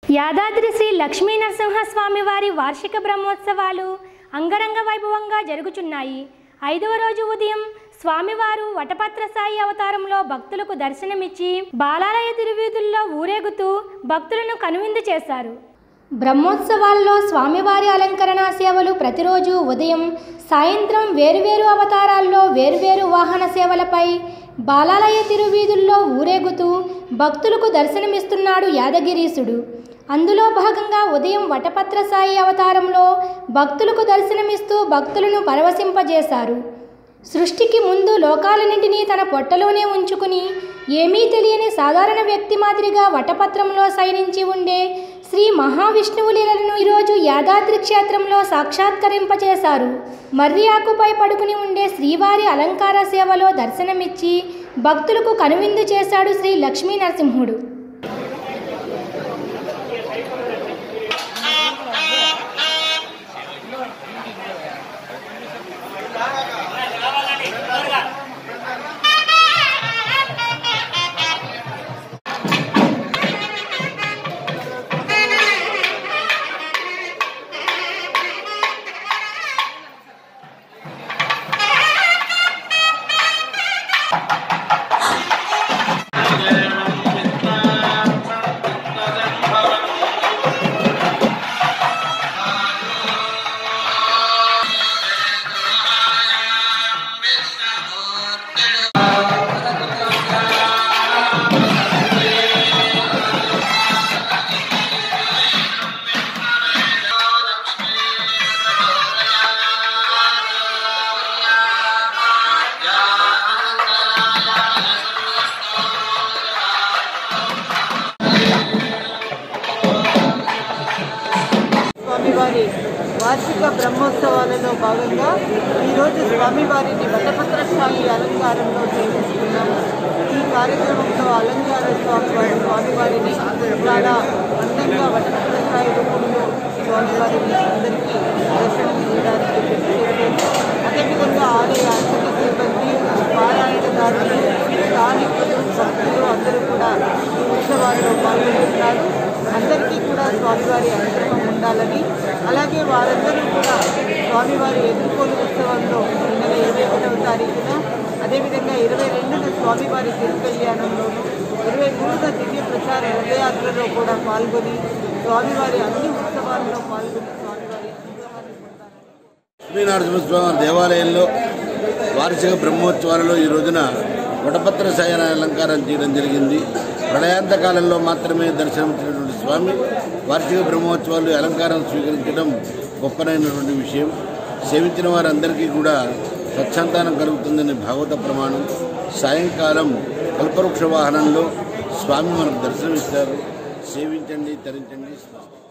యాదాద్రి శ్రీ లక్ష్మీ నరసింహస్వామి వారి వార్షిక బ్రహ్మోత్సవాలు అంగరంగ వైభవంగా జరుగుచున్నాయి ఐదవ రోజు ఉదయం స్వామివారు వటపత్ర సాయి అవతారంలో భక్తులకు దర్శనమిచ్చి బాలాలయ తిరువీధుల్లో ఊరేగుతూ భక్తులను కనువిందు చేశారు బ్రహ్మోత్సవాల్లో స్వామివారి అలంకరణ సేవలు ప్రతిరోజు ఉదయం సాయంత్రం వేరువేరు అవతారాల్లో వేరువేరు వాహన సేవలపై బాలాలయ తిరువీధుల్లో ఊరేగుతూ భక్తులకు దర్శనమిస్తున్నాడు యాదగిరీసుడు అందులో భాగంగా ఉదయం వటపత్ర సాయి అవతారంలో భక్తులకు దర్శనమిస్తూ భక్తులను పరవశింపజేశారు సృష్టికి ముందు లోకాలన్నింటినీ తన పొట్టలోనే ఉంచుకుని ఏమీ తెలియని సాధారణ వ్యక్తి మాదిరిగా వటపత్రంలో శయనించి ఉండే శ్రీ మహావిష్ణువు లీలలను ఈరోజు యాదాద్రి క్షేత్రంలో సాక్షాత్కరింపచేశారు మర్రి ఆకుపై పడుకుని ఉండే శ్రీవారి అలంకార సేవలో దర్శనమిచ్చి భక్తులకు కనువిందు చేశాడు శ్రీ లక్ష్మీ నరసింహుడు స్వామివారి వార్షిక బ్రహ్మోత్సవాలలో భాగంగా ఈరోజు స్వామివారిని వటపత్ర స్థాయి అలంకారంలో చేస్తున్నాము ఈ కార్యక్రమంలో అలంకార స్వామివారి స్వామివారిని చాలా అందంగా వటపత్ర స్థాయి రూపంలో స్వామివారిని అందరికీ దర్శనం చేయడానికి చేశారు అదేవిధంగా ఆలయ అర్చక సిబ్బంది పారాయణదారులు స్థానికులు భక్తులు అందరూ కూడా ఈ ఉత్సవాల్లో పాల్గొంటున్నారు అందరికీ కూడా స్వామివారి అనుగ్రహం ఉండాలని అలాగే వారందరూ కూడా స్వామివారి ఎదుర్కోలు ఉత్సవంలో ఈ నెల ఇరవై ఒకటవ తారీఖున అదేవిధంగా ఇరవై రెండున స్వామివారి తిరుకల్యాణంలోను ఇరవై మూడున దివ్య ప్రచార రథయాత్రలో కూడా పాల్గొని స్వామివారి అన్ని ఉత్సవాల్లో పాల్గొని స్వామివారి అనుగ్రహాన్ని పొందాలని లక్ష్మీనరసింహస్వామి దేవాలయంలో వార్షిక బ్రహ్మోత్సవాలలో ఈ రోజున వటపత్ర శయన అలంకారం చేయడం జరిగింది ప్రళయాంత కాలంలో మాత్రమే దర్శనమిచ్చినటువంటి స్వామి వార్షిక బ్రహ్మోత్సవాలు ఈ అలంకారం స్వీకరించడం గొప్పనైనటువంటి విషయం సేవించిన వారందరికీ కూడా సత్సంతానం కలుగుతుందని భాగవత ప్రమాణం సాయంకాలం కల్పవృక్ష వాహనంలో స్వామి మనకు దర్శనమిస్తారు సేవించండి తరించండి స్వస్తి